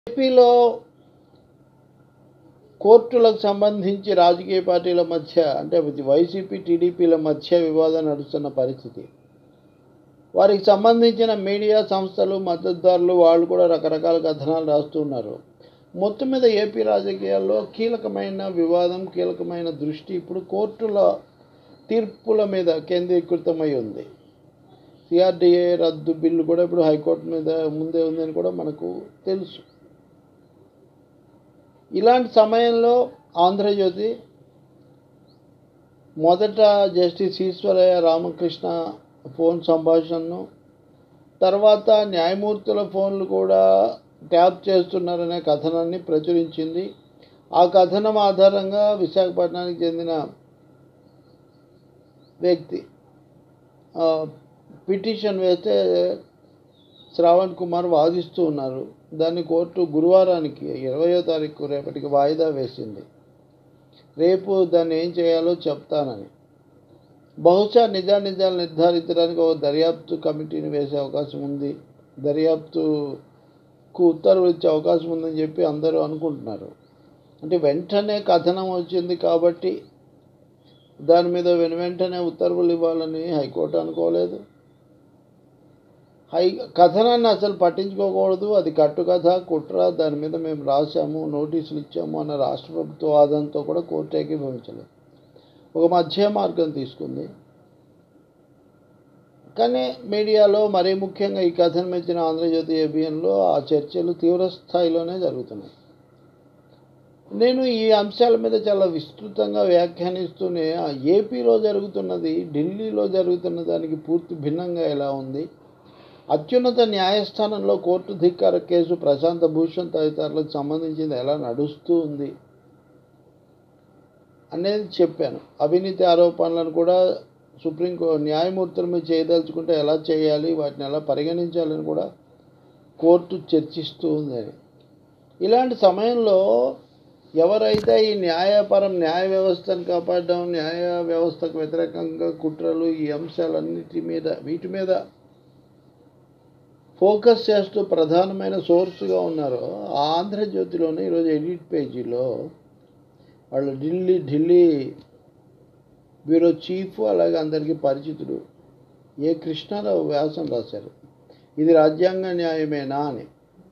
ఏపీలో కోర్టులకు సంబంధించి రాజకీయ పార్టీల మధ్య అంటే వైసీపీ టీడీపీల మధ్య వివాదం నడుస్తున్న పరిస్థితి వారికి సంబంధించిన మీడియా సంస్థలు మద్దతుదారులు వాళ్ళు కూడా రకరకాల కథనాలు రాస్తున్నారు మొత్తం మీద ఏపీ రాజకీయాల్లో కీలకమైన వివాదం కీలకమైన దృష్టి ఇప్పుడు కోర్టుల తీర్పుల మీద కేంద్రీకృతమై ఉంది సిఆర్డిఏ రద్దు బిల్లు కూడా ఇప్పుడు హైకోర్టు మీద ముందే ఉందని కూడా మనకు తెలుసు ఇలాంటి సమయంలో ఆంధ్రజ్యోతి మొదట జస్టిస్ ఈశ్వరయ్య రామకృష్ణ ఫోన్ సంభాషణను తర్వాత న్యాయమూర్తుల ఫోన్లు కూడా ట్యాప్ చేస్తున్నారనే కథనాన్ని ప్రచురించింది ఆ కథనం ఆధారంగా విశాఖపట్నానికి చెందిన వ్యక్తి పిటిషన్ వేస్తే శ్రావణ్ కుమార్ వాదిస్తూ ఉన్నారు దాన్ని కోర్టు గురువారానికి ఇరవయో తారీఖు రేపటికి వాయిదా వేసింది రేపు దాన్ని ఏం చేయాలో చెప్తానని బహుశా నిజానిజాలు నిర్ధారించడానికి ఒక దర్యాప్తు కమిటీని వేసే అవకాశం ఉంది దర్యాప్తుకు ఉత్తర్వులు ఇచ్చే అవకాశం ఉందని చెప్పి అందరూ అనుకుంటున్నారు అంటే వెంటనే కథనం వచ్చింది కాబట్టి దాని మీద వెను వెంటనే ఉత్తర్వులు ఇవ్వాలని హైకోర్టు అనుకోలేదు హై కథనాన్ని అసలు పట్టించుకోకూడదు అది కట్టుకథ కుట్ర దాని మీద మేము రాసాము నోటీసులు ఇచ్చాము అన్న రాష్ట్ర ప్రభుత్వ వాదంతో కూడా కోర్టు ఏకీభవించలేదు ఒక మధ్య మార్గం తీసుకుంది కానీ మీడియాలో మరీ ముఖ్యంగా ఈ కథనం ఇచ్చిన ఆంధ్రజ్యోతి ఏబిఎన్లో ఆ చర్చలు తీవ్ర స్థాయిలోనే జరుగుతున్నాయి నేను ఈ అంశాల మీద చాలా విస్తృతంగా వ్యాఖ్యానిస్తూనే ఏపీలో జరుగుతున్నది ఢిల్లీలో జరుగుతున్న దానికి పూర్తి భిన్నంగా ఎలా ఉంది అత్యున్నత న్యాయస్థానంలో కోర్టు ధిక్కార కేసు ప్రశాంత భూషణ్ తదితరులకు సంబంధించింది ఎలా నడుస్తూ ఉంది అనేది చెప్పాను అవినీతి ఆరోపణలను కూడా సుప్రీం న్యాయమూర్తుల మీద చేయదలుచుకుంటే ఎలా చేయాలి వాటిని ఎలా పరిగణించాలని కూడా కోర్టు చర్చిస్తూ ఉందని ఇలాంటి సమయంలో ఎవరైతే ఈ న్యాయపరం న్యాయ వ్యవస్థను కాపాడడం న్యాయ వ్యవస్థకు వ్యతిరేకంగా కుట్రలు ఈ అంశాలన్నిటి మీద వీటి మీద ఫోకస్ చేస్తూ ప్రధానమైన సోర్స్గా ఉన్నారో ఆంధ్రజ్యోతిలోనే ఈరోజు ఎడిట్ పేజీలో వాళ్ళు ఢిల్లీ ఢిల్లీ బ్యూరో చీఫ్ అలాగే అందరికీ పరిచితుడు ఏ కృష్ణారావు వ్యాసం రాశారు ఇది రాజ్యాంగ న్యాయమేనా అని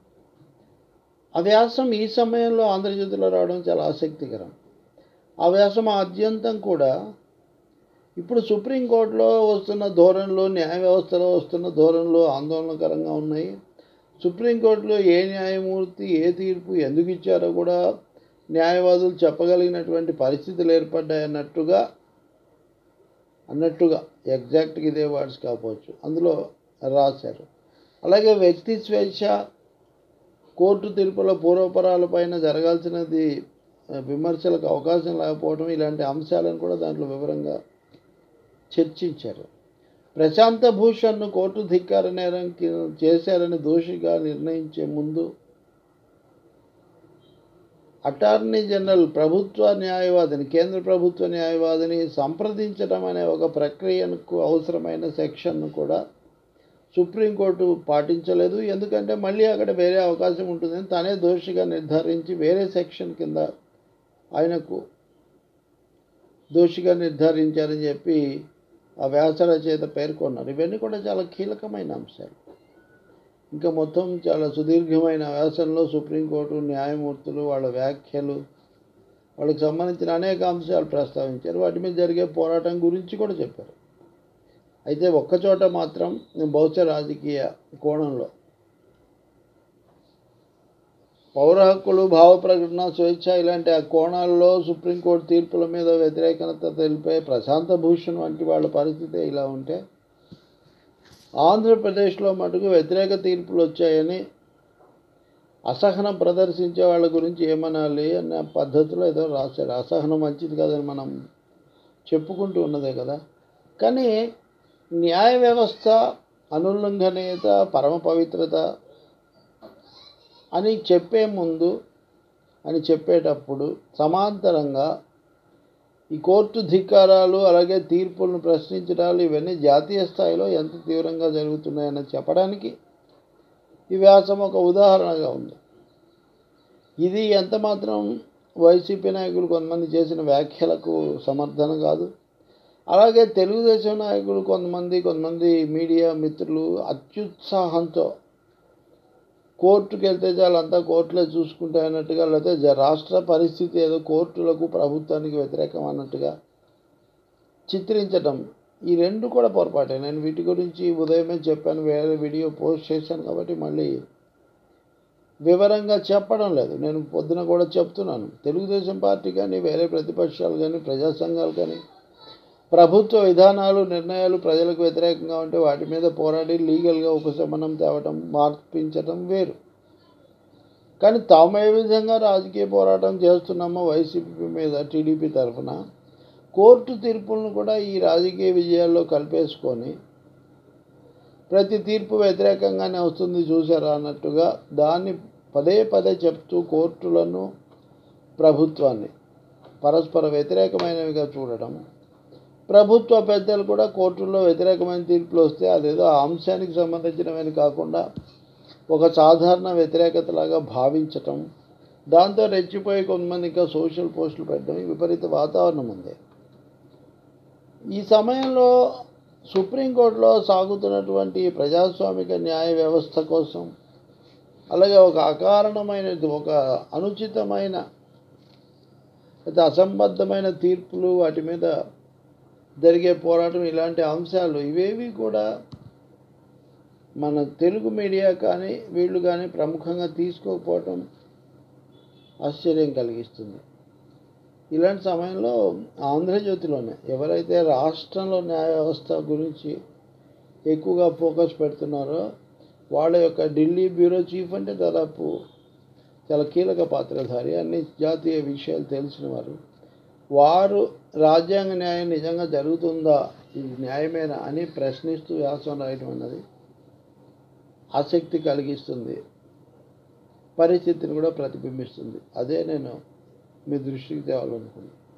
ఆ వ్యాసం ఈ సమయంలో ఆంధ్రజ్యోతిలో రావడం చాలా ఆసక్తికరం ఆ వ్యాసం ఆద్యంతం కూడా ఇప్పుడు సుప్రీంకోర్టులో వస్తున్న ధోరణిలో న్యాయ వ్యవస్థలో వస్తున్న ధోరణిలో ఆందోళనకరంగా ఉన్నాయి సుప్రీంకోర్టులో ఏ న్యాయమూర్తి ఏ తీర్పు ఎందుకు ఇచ్చారో కూడా న్యాయవాదులు చెప్పగలిగినటువంటి పరిస్థితులు ఏర్పడ్డాయి అన్నట్టుగా అన్నట్టుగా ఎగ్జాక్ట్గా ఇదే వర్డ్స్ కాకపోవచ్చు అందులో రాశారు అలాగే వ్యక్తి స్వేచ్ఛ కోర్టు తీర్పుల పూర్వపరాలపైన జరగాల్సినది విమర్శలకు అవకాశం లేకపోవడం ఇలాంటి అంశాలను కూడా దాంట్లో వివరంగా చర్చించారు ప్రశాంత భూషణ్ను కోర్టు ధిక్కార నేరం చేశారని దోషిగా నిర్ణయించే ముందు అటార్నీ జనరల్ ప్రభుత్వ న్యాయవాదిని కేంద్ర ప్రభుత్వ న్యాయవాదిని సంప్రదించడం అనే ఒక ప్రక్రియకు అవసరమైన సెక్షన్ను కూడా సుప్రీంకోర్టు పాటించలేదు ఎందుకంటే మళ్ళీ అక్కడ వేరే అవకాశం ఉంటుందని తనే దోషిగా నిర్ధారించి వేరే సెక్షన్ కింద ఆయనకు దోషిగా నిర్ధారించారని చెప్పి ఆ వ్యాస రచయిత పేర్కొన్నారు ఇవన్నీ కూడా చాలా కీలకమైన అంశాలు ఇంకా మొత్తం చాలా సుదీర్ఘమైన వ్యాసంలో సుప్రీంకోర్టు న్యాయమూర్తులు వాళ్ళ వ్యాఖ్యలు వాళ్ళకి సంబంధించిన అనేక అంశాలు ప్రస్తావించారు వాటి మీద జరిగే పోరాటం గురించి కూడా చెప్పారు అయితే ఒక్కచోట మాత్రం బహుశా రాజకీయ కోణంలో పౌర హక్కులు భావ ప్రకటన స్వేచ్ఛ ఇలాంటి ఆ కోణాల్లో సుప్రీంకోర్టు తీర్పుల మీద వ్యతిరేకత తెలిపే ప్రశాంత భూషణ్ వంటి వాళ్ళ పరిస్థితి ఇలా ఉంటే ఆంధ్రప్రదేశ్లో మటుకు వ్యతిరేక తీర్పులు వచ్చాయని అసహనం ప్రదర్శించే వాళ్ళ గురించి ఏమనాలి అనే పద్ధతిలో ఏదో రాశారు అసహనం మంచిది కాదని మనం చెప్పుకుంటూ ఉన్నదే కదా కానీ న్యాయ వ్యవస్థ అనుల్లంఘనీయత పరమ పవిత్రత అని చెప్పే ముందు అని చెప్పేటప్పుడు సమాంతరంగా ఈ కోర్టు ధిక్కారాలు అలాగే తీర్పులను ప్రశ్నించడాలు ఇవన్నీ జాతీయ స్థాయిలో ఎంత తీవ్రంగా జరుగుతున్నాయని చెప్పడానికి ఈ వ్యాసం ఒక ఉదాహరణగా ఉంది ఇది ఎంత మాత్రం వైసీపీ నాయకులు కొంతమంది చేసిన వ్యాఖ్యలకు సమర్థన కాదు అలాగే తెలుగుదేశం నాయకులు కొంతమంది కొంతమంది మీడియా మిత్రులు అత్యుత్సాహంతో కోర్టుకు వెళ్తే చాలు అంతా కోర్టులే చూసుకుంటాయి అన్నట్టుగా లేకపోతే జ- రాష్ట్ర పరిస్థితి ఏదో కోర్టులకు ప్రభుత్వానికి వ్యతిరేకం అన్నట్టుగా చిత్రించటం ఈ రెండు కూడా పొరపాటే నేను వీటి గురించి ఉదయమే చెప్పాను వేరే వీడియో పోస్ట్ చేశాను కాబట్టి మళ్ళీ వివరంగా చెప్పడం లేదు నేను పొద్దున కూడా చెప్తున్నాను తెలుగుదేశం పార్టీ కానీ వేరే ప్రతిపక్షాలు కానీ ప్రజా సంఘాలు కానీ ప్రభుత్వ విధానాలు నిర్ణయాలు ప్రజలకు వ్యతిరేకంగా ఉంటే వాటి మీద పోరాడి లీగల్గా ఉపశమనం తేవటం మార్పించటం వేరు కానీ తాము ఏ విధంగా రాజకీయ పోరాటం చేస్తున్నామో వైసీపీ మీద టీడీపీ తరఫున కోర్టు తీర్పులను కూడా ఈ రాజకీయ విజయాల్లో కలిపేసుకొని ప్రతి తీర్పు వ్యతిరేకంగానే వస్తుంది చూసారా అన్నట్టుగా దాన్ని పదే పదే చెప్తూ కోర్టులను ప్రభుత్వాన్ని పరస్పర వ్యతిరేకమైనవిగా చూడటం ప్రభుత్వ పెద్దలు కూడా కోర్టుల్లో వ్యతిరేకమైన తీర్పులు వస్తే అదేదో ఆ అంశానికి సంబంధించినవని కాకుండా ఒక సాధారణ వ్యతిరేకతలాగా భావించటం దాంతో రెచ్చిపోయి కొంతమంది ఇంకా సోషల్ పోస్టులు పెట్టడం ఈ విపరీత వాతావరణం ఉంది ఈ సమయంలో సుప్రీంకోర్టులో సాగుతున్నటువంటి ఈ ప్రజాస్వామిక న్యాయ వ్యవస్థ కోసం అలాగే ఒక అకారణమైనది ఒక అనుచితమైన లేదా అసంబద్ధమైన తీర్పులు వాటి మీద జరిగే పోరాటం ఇలాంటి అంశాలు ఇవేవి కూడా మన తెలుగు మీడియా కానీ వీళ్ళు కానీ ప్రముఖంగా తీసుకోకపోవటం ఆశ్చర్యం కలిగిస్తుంది ఇలాంటి సమయంలో ఆంధ్రజ్యోతిలోనే ఎవరైతే రాష్ట్రంలో న్యాయ వ్యవస్థ గురించి ఎక్కువగా ఫోకస్ పెడుతున్నారో వాళ్ళ యొక్క ఢిల్లీ బ్యూరో చీఫ్ అంటే దాదాపు చాలా కీలక పాత్రధారి అన్ని జాతీయ విషయాలు తెలిసిన వారు వారు రాజ్యాంగ న్యాయం నిజంగా జరుగుతుందా ఇది న్యాయమేనా అని ప్రశ్నిస్తూ వ్యాసం రాయటం అన్నది ఆసక్తి కలిగిస్తుంది పరిస్థితిని కూడా ప్రతిబింబిస్తుంది అదే నేను మీ దృష్టికి తేవాలనుకున్నాను